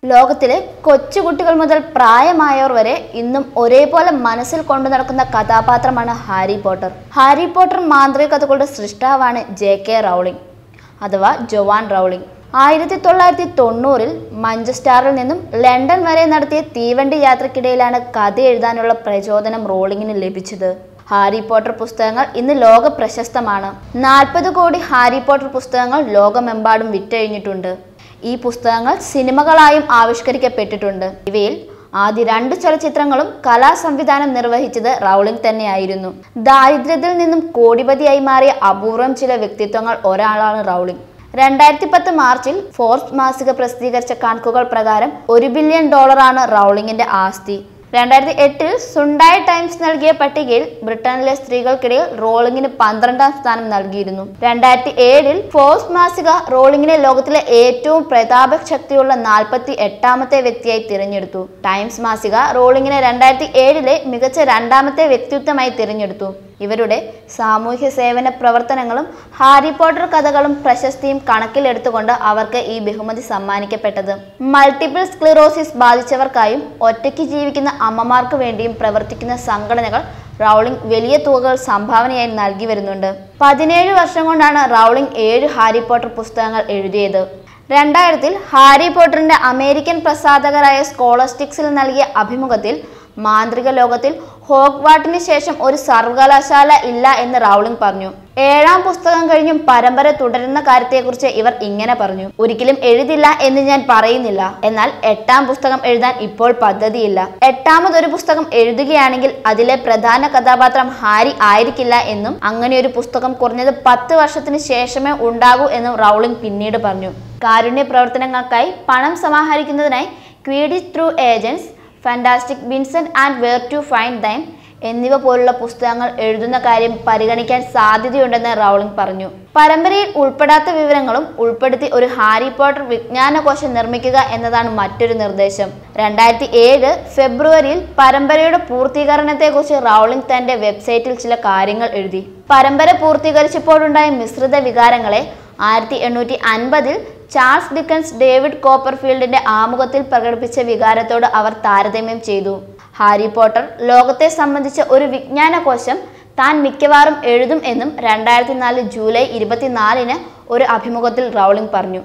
ലോകത്തിലെ കൊച്ചുകുട്ടികൾ മുതൽ പ്രായമായവർ വരെ ഇന്നും ഒരേപോലെ മനസ്സിൽ കൊണ്ടു നടക്കുന്ന കഥാപാത്രമാണ് ഹാരി പോട്ടർ ഹാരി പോട്ടർ മാന്ത്രിക കഥകളുടെ സൃഷ്ടാവാണ് ജെ കെ റൗളിംഗ് അഥവാ ജോവാൻ റൗളിംഗ് ആയിരത്തി തൊള്ളായിരത്തി തൊണ്ണൂറിൽ മഞ്ചസ്റ്ററിൽ നിന്നും ലണ്ടൻ വരെ നടത്തിയ തീവണ്ടി യാത്രക്കിടയിലാണ് കഥ എഴുതാനുള്ള പ്രചോദനം റോളിങ്ങിന് ലഭിച്ചത് ഹാരി പോട്ടർ പുസ്തകങ്ങൾ ഇന്ന് ലോക പ്രശസ്തമാണ് നാൽപ്പത് കോടി ഹാരി പോട്ടർ പുസ്തകങ്ങൾ ലോകമെമ്പാടും വിറ്റഴിഞ്ഞിട്ടുണ്ട് ഈ പുസ്തകങ്ങൾ സിനിമകളായും ആവിഷ്കരിക്കപ്പെട്ടിട്ടുണ്ട് ഇവയിൽ ആദ്യ രണ്ട് ചലച്ചിത്രങ്ങളും കലാ സംവിധാനം നിർവഹിച്ചത് റൗളിംഗ് തന്നെയായിരുന്നു ദാരിദ്ര്യത്തിൽ നിന്നും കോടിപതിയായി മാറിയ അപൂർവം ചില വ്യക്തിത്വങ്ങൾ ഒരാളാണ് റൗളിംഗ് രണ്ടായിരത്തി പത്ത് മാർച്ചിൽ ഫോർബ്സ് മാസിക പ്രസിദ്ധീകരിച്ച കണക്കുകൾ പ്രകാരം ഒരു ബില്യൺ ഡോളറാണ് റൗളിംഗിന്റെ ആസ്തി രണ്ടായിരത്തി എട്ടിൽ സുണ്ടായ് ടൈംസ് നൽകിയ പട്ടികയിൽ ബ്രിട്ടനിലെ സ്ത്രീകൾക്കിടയിൽ റോളിംഗിന് പന്ത്രണ്ടാം സ്ഥാനം നൽകിയിരുന്നു രണ്ടായിരത്തി ഏഴിൽ ഫോഴ്സ് മാസിക റോളിംഗിനെ ലോകത്തിലെ ഏറ്റവും പ്രതാപശക്തിയുള്ള നാൽപ്പത്തി എട്ടാമത്തെ വ്യക്തിയായി തിരഞ്ഞെടുത്തു ടൈംസ് മാസിക റോളിംഗിനെ രണ്ടായിരത്തി ഏഴിലെ മികച്ച രണ്ടാമത്തെ വ്യക്തിത്വമായി തിരഞ്ഞെടുത്തു ഇവരുടെ സാമൂഹ്യ സേവന പ്രവർത്തനങ്ങളും ഹാരി പോട്ടർ കഥകളും പ്രശസ്തിയും കണക്കിലെടുത്തുകൊണ്ട് അവർക്ക് ഈ ബഹുമതി സമ്മാനിക്കപ്പെട്ടത് മൾട്ടിപ്പിൾ സ്ക്ലിറോസിസ് ബാധിച്ചവർക്കായും ഒറ്റയ്ക്ക് ജീവിക്കുന്ന അമ്മമാർക്ക് വേണ്ടിയും പ്രവർത്തിക്കുന്ന സംഘടനകൾ റൗളിംഗ് വലിയ തുകകൾ സംഭാവനയായി നൽകി വരുന്നുണ്ട് പതിനേഴ് വർഷം കൊണ്ടാണ് റൗളിംഗ് ഏഴ് ഹാരി പോട്ടർ പുസ്തകങ്ങൾ എഴുതിയത് രണ്ടായിരത്തിൽ ഹാരി പോട്ടറിന്റെ അമേരിക്കൻ പ്രസാധകരായ സ്കോളസ്റ്റിക്സിൽ നൽകിയ അഭിമുഖത്തിൽ മാന്ത്രിക ലോകത്തിൽ ഹോഗ്വാട്ടിന് ശേഷം ഒരു സർവകലാശാല ഇല്ല എന്ന് റൗളിംഗ് പറഞ്ഞു ഏഴാം പുസ്തകം കഴിഞ്ഞും പരമ്പര തുടരുന്ന കാര്യത്തെക്കുറിച്ച് ഇവർ ഇങ്ങനെ പറഞ്ഞു ഒരിക്കലും എഴുതില്ല എന്ന് ഞാൻ പറയുന്നില്ല എന്നാൽ എട്ടാം പുസ്തകം എഴുതാൻ ഇപ്പോൾ പദ്ധതിയില്ല എട്ടാമതൊരു പുസ്തകം എഴുതുകയാണെങ്കിൽ അതിലെ പ്രധാന കഥാപാത്രം ഹാരി ആയിരിക്കില്ല എന്നും അങ്ങനെ ഒരു പുസ്തകം കുറഞ്ഞത് പത്ത് വർഷത്തിന് ശേഷമേ ഉണ്ടാകൂ എന്നും റൗളിംഗ് പിന്നീട് പറഞ്ഞു കാരുണ്യ പ്രവർത്തനങ്ങൾക്കായി പണം സമാഹരിക്കുന്നതിനായി ക്വീഡി ത്രൂ ഏജൻസ് ഫാന്റാസ്റ്റിക് വിൻസെന്റ് and where to find them എന്നിവ പോലുള്ള പുസ്തകങ്ങൾ എഴുതുന്ന കാര്യം പരിഗണിക്കാൻ സാധ്യതയുണ്ടെന്ന് റൗളിംഗ് പറഞ്ഞു പരമ്പരയിൽ ഉൾപ്പെടാത്ത വിവരങ്ങളും ഉൾപ്പെടുത്തി ഒരു ഹാരി പോട്ടർ വിജ്ഞാനകോശം നിർമ്മിക്കുക എന്നതാണ് മറ്റൊരു നിർദ്ദേശം രണ്ടായിരത്തി ഏഴ് ഫെബ്രുവരിയിൽ പരമ്പരയുടെ പൂർത്തീകരണത്തെക്കുറിച്ച് റൗളിംഗ് തന്റെ വെബ്സൈറ്റിൽ ചില കാര്യങ്ങൾ എഴുതി പരമ്പര പൂർത്തീകരിച്ചപ്പോഴുണ്ടായ മിശ്രിത വികാരങ്ങളെ ആയിരത്തി എണ്ണൂറ്റി അൻപതിൽ ചാൾസ് ഡിക്കൻസ് ഡേവിഡ് കോപ്പർഫീൽഡിന്റെ ആമുഖത്തിൽ പ്രകടിപ്പിച്ച വികാരത്തോട് അവർ താരതമ്യം ചെയ്തു ഹാരി പോട്ടർ ലോകത്തെ സംബന്ധിച്ച ഒരു വിജ്ഞാനകോശം താൻ മിക്കവാറും എഴുതും എന്നും രണ്ടായിരത്തി നാല് ജൂലൈ ഇരുപത്തിനാലിന് ഒരു അഭിമുഖത്തിൽ റൗളിംഗ് പറഞ്ഞു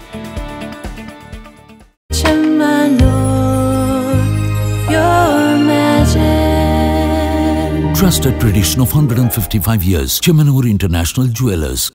Chamanur, your magic. Trusted tradition of 155 years. Chemanur International Jewelers.